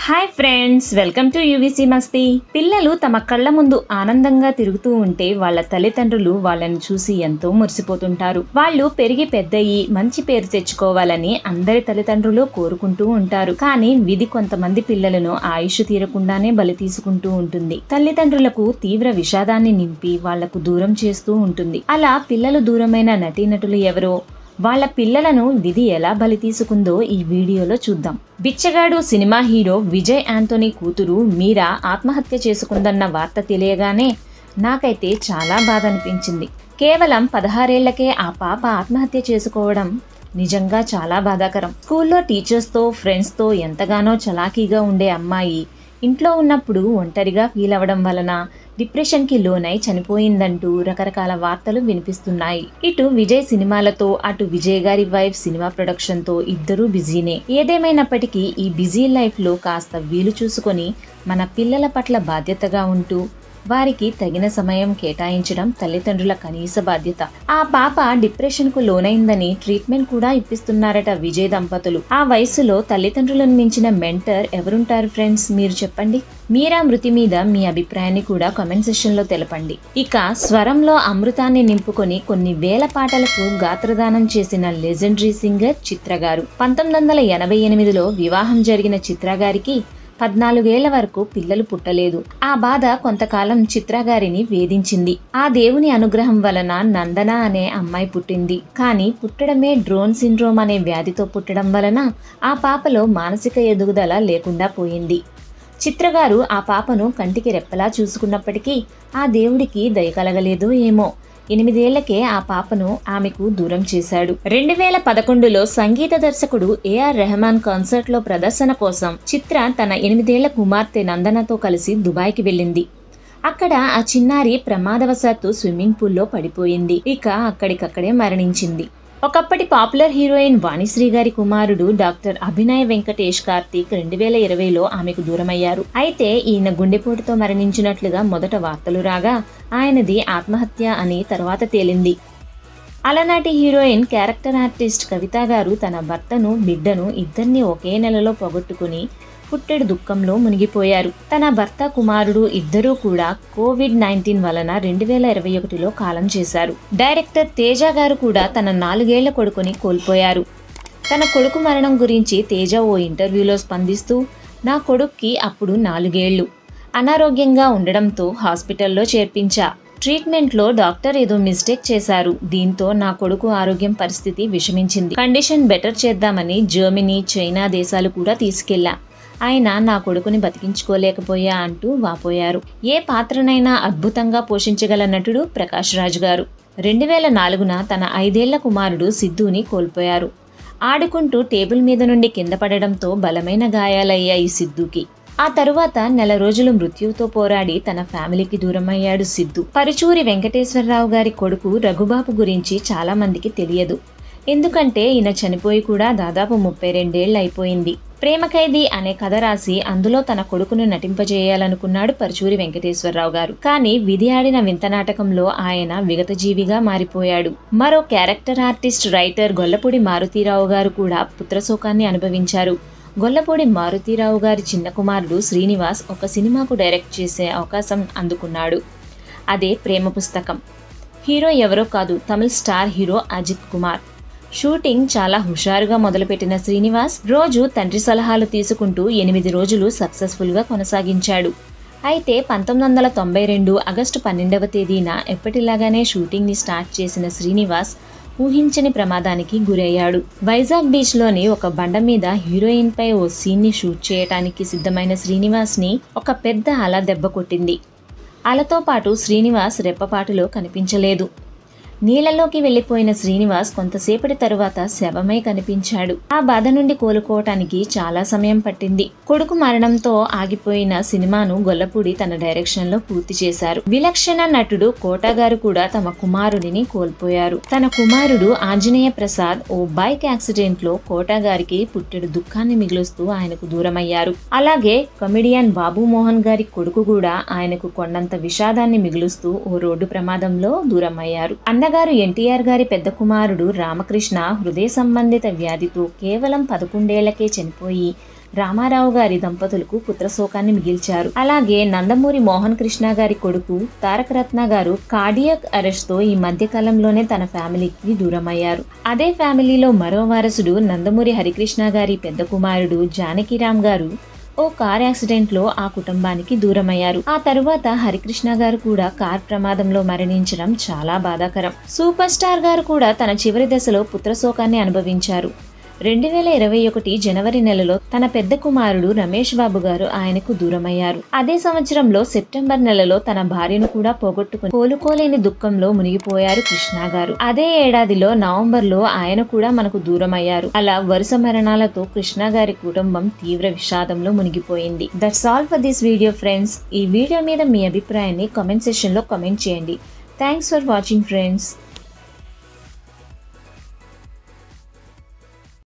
hi friends welcome to UVC Masti పిల్లలు తమ కళ్ళ ముందు ఆనందంగా తిరుగుతూ ఉంటే వాళ్ళ తల్లిదండ్రులు వాళ్ళని చూసి ఎంతో మురిసిపోతుంటారు వాళ్ళు పెరిగి పెద్దయి మంచి పేరు తెచ్చుకోవాలని అందరి తల్లిదండ్రులు కోరుకుంటూ ఉంటారు కానీ విధి కొంతమంది పిల్లలను ఆయుష్ తీరకుండానే బలి తీసుకుంటూ ఉంటుంది తల్లిదండ్రులకు తీవ్ర విషాదాన్ని నింపి వాళ్లకు దూరం చేస్తూ ఉంటుంది అలా పిల్లలు దూరమైన నటీనటులు ఎవరో వాళ్ళ పిల్లలను విధి ఎలా బలి తీసుకుందో ఈ వీడియోలో చూద్దాం బిచ్చగాడు సినిమా హీరో విజయ్ యాంటోనీ కూతురు మీరా ఆత్మహత్య చేసుకుందన్న వార్త తెలియగానే నాకైతే చాలా బాధ అనిపించింది కేవలం పదహారేళ్లకే ఆ పాప ఆత్మహత్య చేసుకోవడం నిజంగా చాలా బాధాకరం స్కూల్లో టీచర్స్తో ఫ్రెండ్స్తో ఎంతగానో చలాకీగా ఉండే అమ్మాయి ఇంట్లో ఉన్నప్పుడు ఒంటరిగా ఫీల్ అవ్వడం వలన డిప్రెషన్కి లోనై చనిపోయిందంటూ రకరకాల వార్తలు వినిపిస్తున్నాయి ఇటు విజయ్ సినిమాలతో అటు విజయ్ గారి వైఫ్ సినిమా ప్రొడక్షన్తో ఇద్దరూ బిజీనే ఏదేమైనప్పటికీ ఈ బిజీ లైఫ్లో కాస్త వీలు చూసుకొని మన పిల్లల పట్ల బాధ్యతగా ఉంటూ వారికి తగిన సమయం కేటాయించడం తల్లిదండ్రుల కనీస బాధ్యత ఆ పాప డిప్రెషన్ కు లోనైందని ట్రీట్మెంట్ కూడా ఇప్పిస్తున్నారట విజయ్ దంపతులు ఆ వయసులో తల్లిదండ్రులను మించిన మెంటర్ ఎవరుంటారు ఫ్రెండ్స్ మీరు చెప్పండి మీరా మృతి మీద మీ అభిప్రాయాన్ని కూడా కామెంట్ సెషన్ లో తెలపండి ఇక స్వరంలో అమృతాన్ని నింపుకొని కొన్ని వేల పాటలకు గాత్రదానం చేసిన లెజెండరీ సింగర్ చిత్ర గారు పంతొమ్మిది వందల ఎనభై ఎనిమిదిలో వివాహం జరిగిన చిత్ర గారికి పద్నాలుగేళ్ల వరకు పిల్లలు పుట్టలేదు ఆ బాధ కొంతకాలం చిత్ర గారిని వేధించింది ఆ దేవుని అనుగ్రహం వలన నందన అనే అమ్మాయి పుట్టింది కానీ పుట్టడమే డ్రోన్ సిండ్రోమ్ అనే వ్యాధితో పుట్టడం వలన ఆ పాపలో మానసిక ఎదుగుదల లేకుండా పోయింది చిత్రగారు ఆ పాపను కంటికి రెప్పలా చూసుకున్నప్పటికీ ఆ దేవుడికి దయ కలగలేదు ఏమో ఎనిమిదేళ్లకే ఆ పాపను ఆమెకు దూరం చేశాడు రెండు వేల పదకొండులో సంగీత దర్శకుడు ఏఆర్ రెహమాన్ కాన్సర్ట్ లో ప్రదర్శన కోసం చిత్ర తన ఎనిమిదేళ్ల కుమార్తె నందనతో కలిసి దుబాయ్కి వెళ్ళింది అక్కడ ఆ చిన్నారి ప్రమాదవశాత్తు స్విమ్మింగ్ పూల్లో పడిపోయింది ఇక అక్కడికక్కడే మరణించింది ఒకప్పటి పాపులర్ హీరోయిన్ వాణిశ్రీ గారి కుమారుడు డాక్టర్ అభినయ్ వెంకటేష్ కార్తీక్ రెండు వేల ఇరవైలో ఆమెకు దూరమయ్యారు అయితే ఈయన గుండెపోటుతో మరణించినట్లుగా మొదట వార్తలు రాగా ఆయనది ఆత్మహత్య అని తర్వాత తేలింది అలనాటి హీరోయిన్ క్యారెక్టర్ ఆర్టిస్ట్ కవిత గారు తన భర్తను బిడ్డను ఇద్దరిని ఒకే నెలలో పోగొట్టుకుని పుట్టెడు దుఃఖంలో మునిగిపోయారు తన భర్త కుమారుడు ఇద్దరూ కూడా కోవిడ్ నైన్టీన్ వలన రెండు వేల ఇరవై ఒకటిలో కాలం చేశారు డైరెక్టర్ తేజ గారు కూడా తన నాలుగేళ్ల కొడుకుని కోల్పోయారు తన కొడుకు మరణం గురించి తేజ ఓ ఇంటర్వ్యూలో స్పందిస్తూ నా కొడుక్కి అప్పుడు నాలుగేళ్లు అనారోగ్యంగా ఉండడంతో హాస్పిటల్లో చేర్పించా ట్రీట్మెంట్లో డాక్టర్ ఏదో మిస్టేక్ చేశారు దీంతో నా కొడుకు ఆరోగ్యం పరిస్థితి విషమించింది కండిషన్ బెటర్ చేద్దామని జర్మనీ చైనా దేశాలు కూడా తీసుకెళ్లా ఆయన నా కొడుకుని బతికించుకోలేకపోయా అంటూ వాపోయారు ఏ పాత్రనైనా అద్భుతంగా పోషించగల నటుడు ప్రకాష్ రాజ్ గారు రెండు వేల నాలుగున తన ఐదేళ్ల కుమారుడు సిద్ధుని కోల్పోయారు ఆడుకుంటూ టేబుల్ మీద నుండి కింద పడడంతో బలమైన గాయాలయ్యాయి సిద్ధుకి ఆ తరువాత నెల రోజులు మృత్యువుతో పోరాడి తన ఫ్యామిలీకి దూరమయ్యాడు సిద్ధు పరుచూరి వెంకటేశ్వరరావు గారి కొడుకు రఘుబాబు గురించి చాలా మందికి తెలియదు ఎందుకంటే ఈయన చనిపోయి కూడా దాదాపు ముప్పై రెండేళ్లు అయిపోయింది ప్రేమ ఖైదీ అనే కథ రాసి అందులో తన కొడుకును నటింపజేయాలనుకున్నాడు పరుచూరి వెంకటేశ్వరరావు గారు కానీ విధి ఆడిన వింత నాటకంలో ఆయన విగతజీవిగా మారిపోయాడు మరో character artist writer Gollapudi Maruti Rao garu కూడా పుత్రశోకాన్ని అనుభవించారు గొల్లపూడి మారుతీరావు గారి చిన్న కుమారుడు శ్రీనివాస్ ఒక సినిమాకు డైరెక్ట్ చేసే అవకాశం అందుకున్నాడు అదే ప్రేమ పుస్తకం హీరో ఎవరో కాదు తమిళ star hero Ajith Kumar shooting చాలా హుషారుగా మొదలుపెట్టిన శ్రీనివాస్ రోజు తండ్రి సలహాలు తీసుకుంటూ ఎనిమిది రోజులు సక్సెస్ఫుల్గా కొనసాగించాడు అయితే పంతొమ్మిది వందల తొంభై రెండు ఆగస్టు పన్నెండవ తేదీన ఎప్పటిలాగానే షూటింగ్ని స్టార్ట్ చేసిన శ్రీనివాస్ ఊహించని ప్రమాదానికి గురయ్యాడు వైజాగ్ బీచ్లోని ఒక బండ మీద హీరోయిన్పై ఓ సీన్ని షూట్ చేయటానికి సిద్ధమైన శ్రీనివాస్ని ఒక పెద్ద అల దెబ్బ కొట్టింది అలతో పాటు శ్రీనివాస్ రెప్పపాటులో కనిపించలేదు నీళ్లలోకి వెళ్లిపోయిన శ్రీనివాస్ కొంతసేపటి తరువాత శవమై కనిపించాడు ఆ బాధ నుండి కోలుకోవటానికి చాలా సమయం పట్టింది కొడుకు మరణంతో ఆగిపోయిన సినిమాను గొల్లపూడి తన డైరెక్షన్ లో పూర్తి చేశారు విలక్షణ నటుడు కోటా గారు కూడా తమ కుమారుడిని కోల్పోయారు తన కుమారుడు ఆంజనేయ ప్రసాద్ ఓ బైక్ యాక్సిడెంట్ లో కోటా గారికి పుట్టెడు దుఃఖాన్ని మిగులుస్తూ ఆయనకు దూరమయ్యారు అలాగే కమెడియన్ బాబు మోహన్ గారి కొడుకు కూడా ఆయనకు కొండంత విషాదాన్ని మిగులుస్తూ ఓ రోడ్డు ప్రమాదంలో దూరమయ్యారు అన్న నాన్నగారు ఎన్టీఆర్ గారి పెద్ద కుమారుడు రామకృష్ణ హృదయ సంబంధిత వ్యాధితో కేవలం పదకొండేళ్లకే చనిపోయి రామారావు గారి దంపతులకు పుత్రశోకాన్ని మిగిల్చారు అలాగే నందమూరి మోహన్ కృష్ణ గారి కొడుకు తారకరత్న గారు కార్డియక్ అరెస్ట్ తో ఈ మధ్య కాలంలోనే తన ఫ్యామిలీకి దూరమయ్యారు అదే ఫ్యామిలీలో మరో వారసుడు నందమూరి హరికృష్ణ గారి పెద్ద కుమారుడు జానకిరామ్ గారు ఓ కార్ యాక్సిడెంట్ లో ఆ కుటుంబానికి దూరమయ్యారు ఆ తరువాత హరికృష్ణ గారు కూడా కార్ ప్రమాదంలో మరణించడం చాలా బాధాకరం సూపర్ స్టార్ గారు కూడా తన చివరి దశలో పుత్రశోకాన్ని అనుభవించారు రెండు వేల ఇరవై ఒకటి జనవరి నెలలో తన పెద్ద కుమారుడు రమేష్ బాబు గారు ఆయనకు దూరమయ్యారు అదే సంవత్సరంలో సెప్టెంబర్ నెలలో తన భార్యను కూడా పోగొట్టుకుని కోలుకోలేని దుఃఖంలో మునిగిపోయారు కృష్ణ గారు అదే ఏడాదిలో నవంబర్ లో ఆయన కూడా మనకు దూరమయ్యారు అలా వరుస మరణాలతో కృష్ణ గారి కుటుంబం తీవ్ర విషాదంలో మునిగిపోయింది that's all for this video friends ఈ వీడియో మీద మీ అభిప్రాయాన్ని కామెంట్ సెషన్ లో కామెంట్ చేయండి థ్యాంక్స్ ఫర్ వాచింగ్ ఫ్రెండ్స్